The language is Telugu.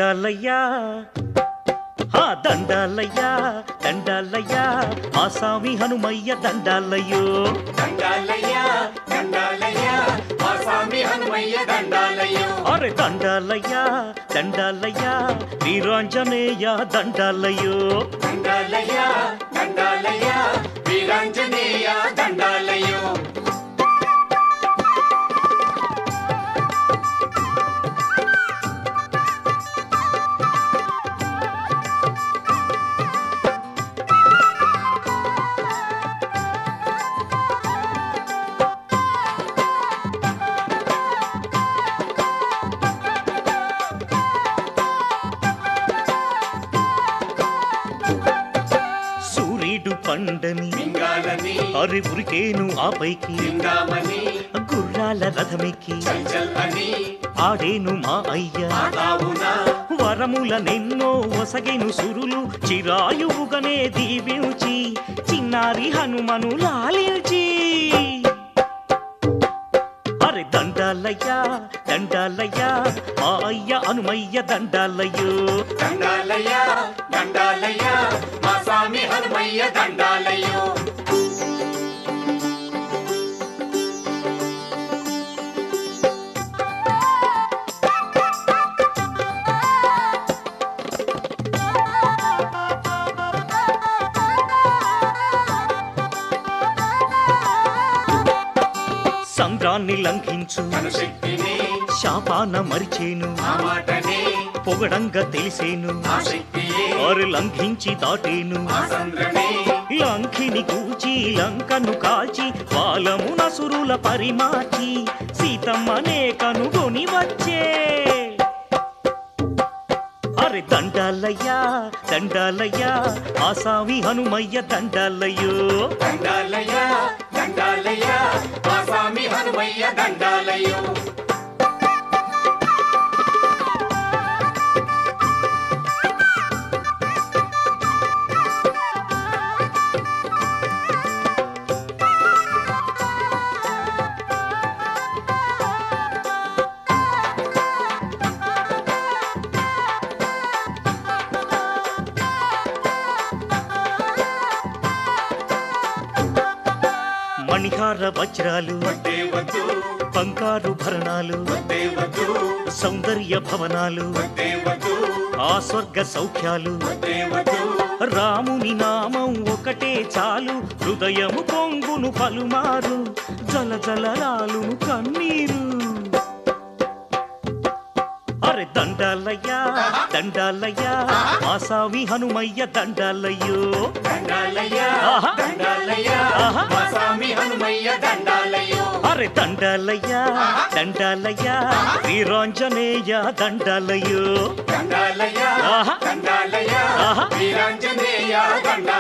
దండాలయ్యా ఆ దండాలయ్యా దండాలయ్యా ఆ స్వామి హనుమయ్య దండాలయ్యో దండాలయ్యా దండాలయ్యా మా స్వామి హనుమయ్య దండాలయ్యో అరే దండాలయ్యా దండాలయ్యా వీరాంజనేయ దండాలయ్యో దండాలయ్యా దండాలయ్యా వీరాంజనేయ దండాలయ్యో సూర్యుడు పండని మింగాలని అరి ఉరికేను ఆ పైకి తిందామని గుర్రాల రథమెక్కి చల్ చల్ అని ఆడేను మా అయ్య ఆదావునా వరముల నెన్నో ఒసగెను సురులు చిరాయువుగనే దీవించి చిన్నారి హనుమను లాలించి అరే దండాలయ్యా దండాలయ్యా మా అయ్య అనుమయ్య దండాలయ్యో దండాలయ్యా దండాలయ్యా మా స్వామి హనుమయ్య దండాలయ్యో సంద్రాన్ని లంఘించు తన శక్తిని శాపాన మరిచేను ఆ మాటనే పొగడంగా తెలిసేను ఆ శక్తియే వారు లంఘించి దాటేను ఆ సంద్రమే లంకిని కూచి లంకను కాల్చి బాలము నసురుల పరిమాచి సీతమ్మనే కనుగొని వచ్చే అరే దండాలయ్యా దండాలయ్యా ఆసామి హనుమయ్య దండాలయ్యో దండాలయ్యా దండాలయ్యా మా స్వామి హనుమయ్య దండాలయ్యో మణిహార వజ్రాలు వద్దే వద్దు బంగారు భరణాలు వద్దే వద్దు సౌందర్య భవనాలు వద్దే వద్దు ఆ స్వర్గ సౌఖ్యాలు వద్దే వద్దు రాముని నామం ఒకటే చాలు హృదయము పొంగును పలుమారు జల జలరాలును కన్నీరు అరే దండాలయ్యా దండాలయ్యా ఆసామి హనుమయ్య దండాలయ్యో దండాలయ్యా ఆహా. దండాలయ్యా ఆహా. మా స్వామి హనుమయ్య దండాలయ్యో అరే దండాలయ్యా దండాలయ్యా వీరాంజనేయ దండాలయ్యో దండాలయ్యా ఆహా. దండాలయ్యా ఆహా. వీరాంజనేయ దండాలయ్యో